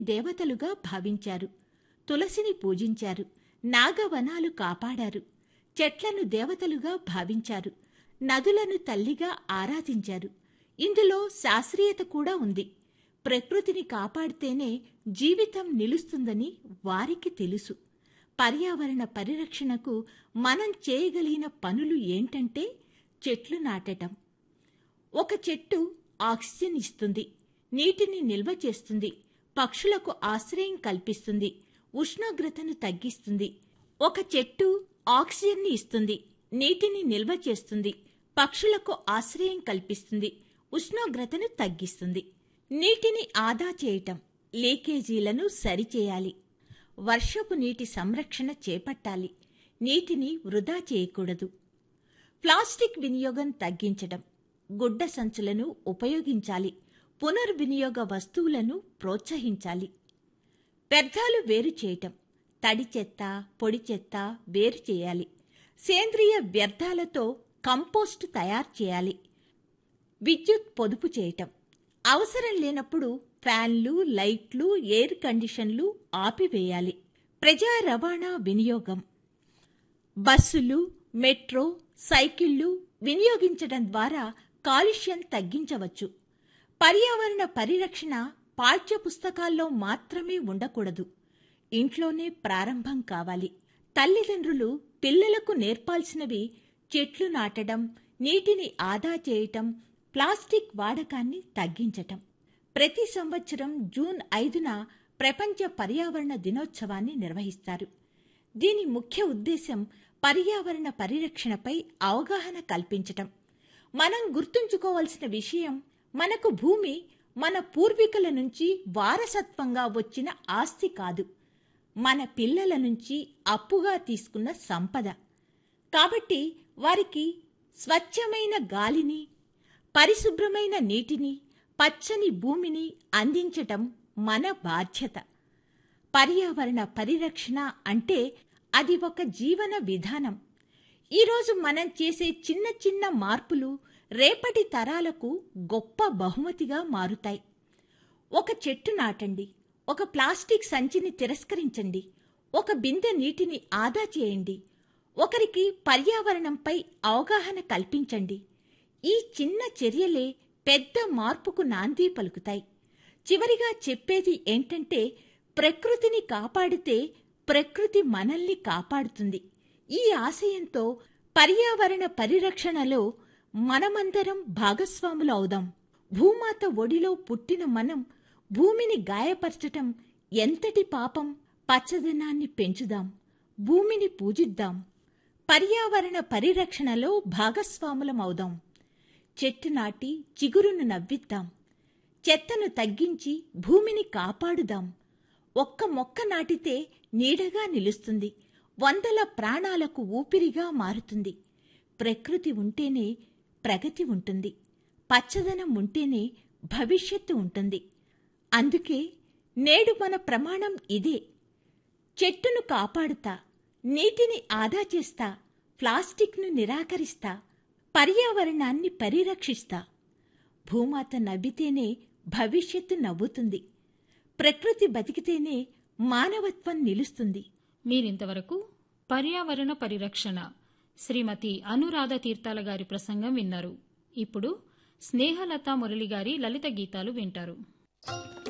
దేవతలుగా భావించారు తులసిని పూజించారు నాగవనాలు కాపాడారు చెట్లను దేవతలుగా భావించారు నదులను తల్లిగా ఆరాధించారు ఇందులో శాస్త్రీయత కూడా ఉంది ప్రకృతిని కాపాడితేనే జీవితం నిలుస్తుందని వారికి తెలుసు పర్యావరణ పరిరక్షణకు మనం చేయగలిగిన పనులు ఏంటంటే చెట్లు నాటటం ఒక చెట్టు ఆక్సిజన్ ఇస్తుంది నీటిని నిల్వ చేస్తుంది పక్షులకు ఆశ్రయం కల్పిస్తుంది ఉష్ణోగ్రతను తగ్గిస్తుంది ఒక చెట్టు ఆక్సిజన్ని ఇస్తుంది నీటిని నిల్వ చేస్తుంది పక్షులకు ఆశ్రయం కల్పిస్తుంది ఉష్ణోగ్రతను తగ్గిస్తుంది నీటిని ఆదా చేయటం లీకేజీలను సరిచేయాలి వర్షపు నీటి సంరక్షణ చేపట్టాలి నీటిని వృధా చేయకూడదు ప్లాస్టిక్ వినియోగం తగ్గించడం గుడ్డ సంచులను ఉపయోగించాలి పునర్వినియోగ వస్తువులను ప్రోత్సహించాలి వ్యర్థాలు వేరు చేయటం తడి చెత్త పొడి చెత్త వేరు చేయాలి సేంద్రియ వ్యర్థాలతో కంపోస్ట్ తయారు చేయాలి విద్యుత్ పొదుపు చేయటం అవసరం లేనప్పుడు ఫ్యాన్లు లైట్లు ఎయిర్ కండిషన్లు ఆపివేయాలి ప్రజా రవాణా వినియోగం బస్సులు మెట్రో సైకిళ్లు వినియోగించడం ద్వారా కాలుష్యం తగ్గించవచ్చు పర్యావరణ పరిరక్షణ పాఠ్య పుస్తకాల్లో మాత్రమే ఉండకూడదు ఇంట్లోనే ప్రారంభం కావాలి తల్లిదండ్రులు పిల్లలకు నేర్పాల్సినవి చెట్లు నాటడం నీటిని ఆదా చేయటం ప్లాస్టిక్ వాడకాన్ని తగ్గించటం ప్రతి సంవత్సరం జూన్ ఐదున ప్రపంచ పర్యావరణ దినోత్సవాన్ని నిర్వహిస్తారు దీని ముఖ్య ఉద్దేశం పర్యావరణ పరిరక్షణపై అవగాహన కల్పించటం మనం గుర్తుంచుకోవాల్సిన విషయం మనకు భూమి మన పూర్వీకుల నుంచి వారసత్వంగా వచ్చిన ఆస్తి కాదు మన పిల్లల నుంచి అప్పుగా తీసుకున్న సంపద కాబట్టి వారికి స్వచ్ఛమైన గాలిని పరిశుభ్రమైన నీటిని పచ్చని భూమిని అందించటం మన బాధ్యత పర్యావరణ పరిరక్షణ అంటే అది ఒక జీవన విధానం ఈరోజు మనం చేసే చిన్న చిన్న మార్పులు రేపటి తరాలకు గొప్ప బహుమతిగా మారుతాయి ఒక చెట్టు నాటండి ఒక ప్లాస్టిక్ సంచిని తిరస్కరించండి ఒక బిందె నీటిని ఆదా చేయండి ఒకరికి పర్యావరణంపై అవగాహన కల్పించండి ఈ చిన్న చర్యలే పెద్ద మార్పుకు నాంది పలుకుతాయి చివరిగా చెప్పేది ఏంటంటే ప్రకృతిని కాపాడితే ప్రకృతి మనల్ని కాపాడుతుంది ఈ ఆశయంతో పర్యావరణ పరిరక్షణలో మనమందరం భాగస్వాములు అవుదాం భూమాత ఒడిలో పుట్టిన మనం భూమిని గాయపరచటం ఎంతటి పాపం పచ్చదనాన్ని పెంచుదాం భూమిని పూజిద్దాం పర్యావరణ పరిరక్షణలో భాగస్వాములం అవుదాం చెట్టు నాటి చిగురును నవ్విద్దాం చెత్తను తగ్గించి భూమిని కాపాడుదాం ఒక్క మొక్క నాటితే నీడగా నిలుస్తుంది వందల ప్రాణాలకు ఊపిరిగా మారుతుంది ప్రకృతి ఉంటేనే ప్రగతి ఉంటుంది పచ్చదనం ఉంటేనే భవిష్యత్తు ఉంటుంది అందుకే నేడు మన ప్రమాణం ఇదే చెట్టును కాపాడుతా నీటిని ఆదా చేస్తా ప్లాస్టిక్ను నిరాకరిస్తా పర్యావరణాన్ని పరిరక్షిస్తా భూమాత నవ్వితేనే భవిష్యత్తు నవ్వుతుంది ప్రకృతి బతికితేనే మానవత్వం నిలుస్తుంది మీరింతవరకు పర్యావరణ పరిరక్షణ శ్రీమతి అనురాధ తీర్థాల గారి ప్రసంగం విన్నారు ఇప్పుడు స్నేహలత మురళి గారి లలిత గీతాలు వింటారు